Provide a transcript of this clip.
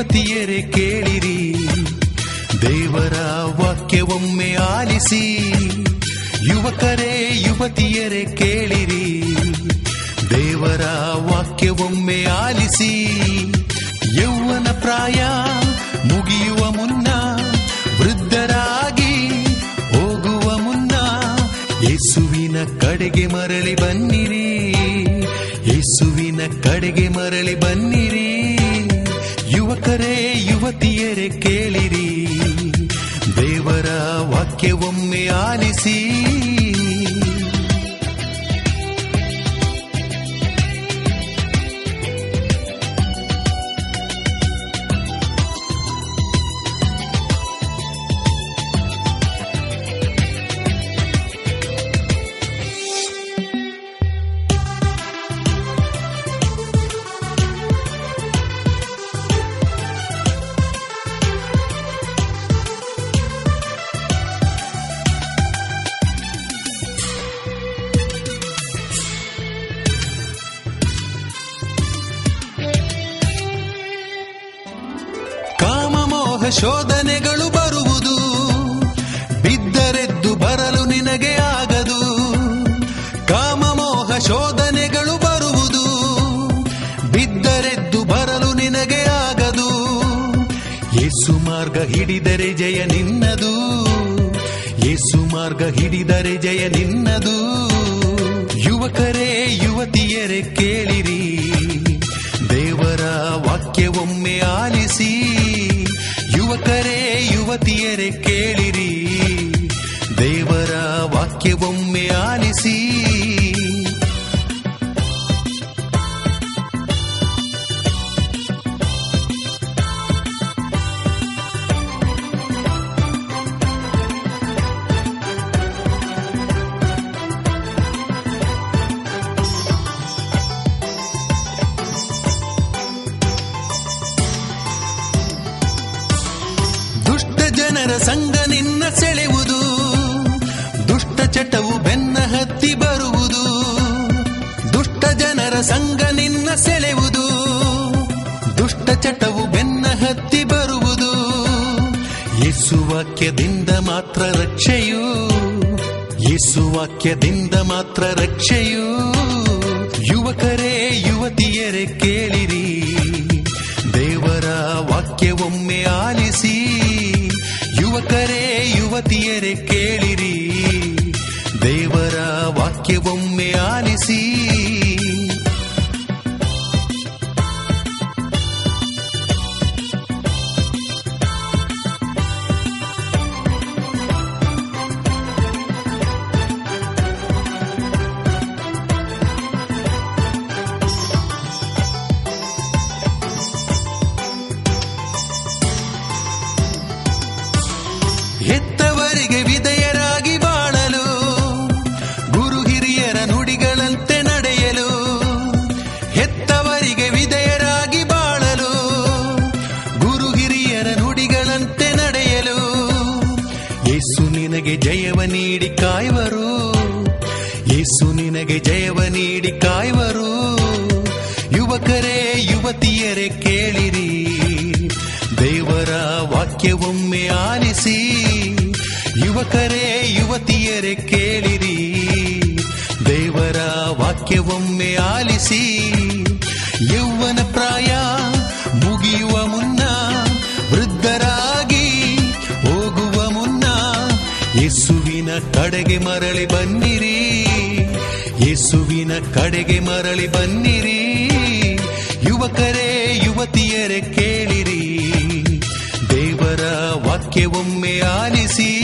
ಯುವತಿಯರೇ ಕೇಳಿರಿ ದೇವರ ವಾಕ್ಯವೊಮ್ಮೆ ಆಲಿಸಿ ಯುವಕರೇ ಯುವತಿಯರೇ ಕೇಳಿರಿ ದೇವರ ವಾಕ್ಯವೊಮ್ಮೆ ಆಲಿಸಿ ಯೌವನ ಪ್ರಾಯ ಮುಗಿಯುವ ಮುನ್ನ ವೃದ್ಧರಾಗಿ ಹೋಗುವ ಮುನ್ನ ಯೇಸುವಿನ ಕಡೆಗೆ ಮರಳಿ ಬನ್ನಿರಿ ಯೇಸುವಿನ ಕಡೆಗೆ ಮರಳಿ ಬನ್ನಿರಿ ಯುವಕರೇ ಯುವತಿಯರೇ ಕೇಳಿರಿ ದೇವರ ವಾಕ್ಯವೊಮ್ಮೆ ಆಲಿಸಿ ಕಾಮಮೋಹ ಶೋಧನೆಗಳು ಬರುವುದು ಬಿದ್ದರೆದ್ದು ಬರಲು ನಿನಗೆ ಆಗದು ಕಾಮಮೋಹ ಶೋಧನೆಗಳು ಬರುವುದು ಬಿದ್ದರೆದ್ದು ಬರಲು ನಿನಗೆ ಆಗದು ಯೇಸು ಮಾರ್ಗ ಹಿಡಿದರೆ ಜಯ ನಿನ್ನದು ಯೇಸು ಮಾರ್ಗ ಹಿಡಿದರೆ ಜಯ ನಿನ್ನದು ಯುವಕರೇ ಯುವತಿಯರೇ ಕೇಳಿರಿ ದೇವರ ವಾಕ್ಯವೊಮ್ಮೆ ಆಲಿಸಿ ಯುವಕರೇ ಯುವತಿಯರೇ ಕೇಳಿರಿ ದೇವರ ವಾಕ್ಯವೊಮ್ಮೆ ಆಲಿಸಿ ದುಷ್ಟ ಜನರ ಸಂಘ ನಿನ್ನ ಸೆಳೆಯುವುದು ದುಷ್ಟ ಚಟವು ಬೆನ್ನ ಹತ್ತಿ ಬರುವುದು ದುಷ್ಟ ಜನರ ಸಂಘ ನಿನ್ನ ಸೆಳೆಯುವುದು ದುಷ್ಟ ಚಟವು ಬೆನ್ನ ಹತ್ತಿ ಬರುವುದು ಯೇಸು ವಾಕ್ಯದಿಂದ ಮಾತ್ರ ರಕ್ಷೆಯು ಯೇಸು ವಾಕ್ಯದಿಂದ ಮಾತ್ರ ರಕ್ಷೆಯು ಯುವಕರೇ ಯುವತಿಯರೇ ಕೇಳಿರಿ ದೇವರ ವಾಕ್ಯವೊಮ್ಮೆ ಆಲಿಸಿ ಯುವಕರೇ ಯುವತಿಯರೇ ಕೇಳಿರಿ ದೇವರ ವಾಕ್ಯವೊಮ್ಮೆ ಆಲಿಸಿ ಹೆತ್ತವರಿಗೆ ವಿಧೇಯರಾಗಿ ಬಾಳಲು ಗುರು ಹಿರಿಯರ ನುಡಿಗಳಂತೆ ನಡೆಯಲು ಹೆತ್ತವರಿಗೆ ವಿಧೇಯರಾಗಿ ಬಾಳಲು ಗುರು ಹಿರಿಯರ ನುಡಿಗಳಂತೆ ನಡೆಯಲು ಯೇಸು ನಿನಗೆ ಜಯವ ನೀಡಿ ಕಾಯುವರು ಯೇಸು ನಿನಗೆ ಜಯವ ನೀಡಿ ಕಾಯುವರು ಯುವಕರೇ ಯುವತಿಯರೇ ಕೇಳಿರಿ ದೇವರ ವಾಕ್ಯವೊಮ್ಮೆ ಆಲಿಸಿ ಯುವಕರೇ ಯುವತಿಯರೇ ಕೇಳಿರಿ ದೇವರ ವಾಕ್ಯವೊಮ್ಮೆ ಆಲಿಸಿ ಯೌವನ ಪ್ರಾಯ ಮುಗಿಯುವ ಮುನ್ನ ವೃದ್ಧರಾಗಿ ಹೋಗುವ ಮುನ್ನ ಯೇಸುವಿನ ಕಡೆಗೆ ಮರಳಿ ಬನ್ನಿರಿ ಯೇಸುವಿನ ಕಡೆಗೆ ಮರಳಿ ಬನ್ನಿರಿ ಯುವಕರೇ ಯುವತಿಯರೇ ಕೇಳಿರಿ ದೇವರ ವಾಕ್ಯವೊಮ್ಮೆ ಆಲಿಸಿ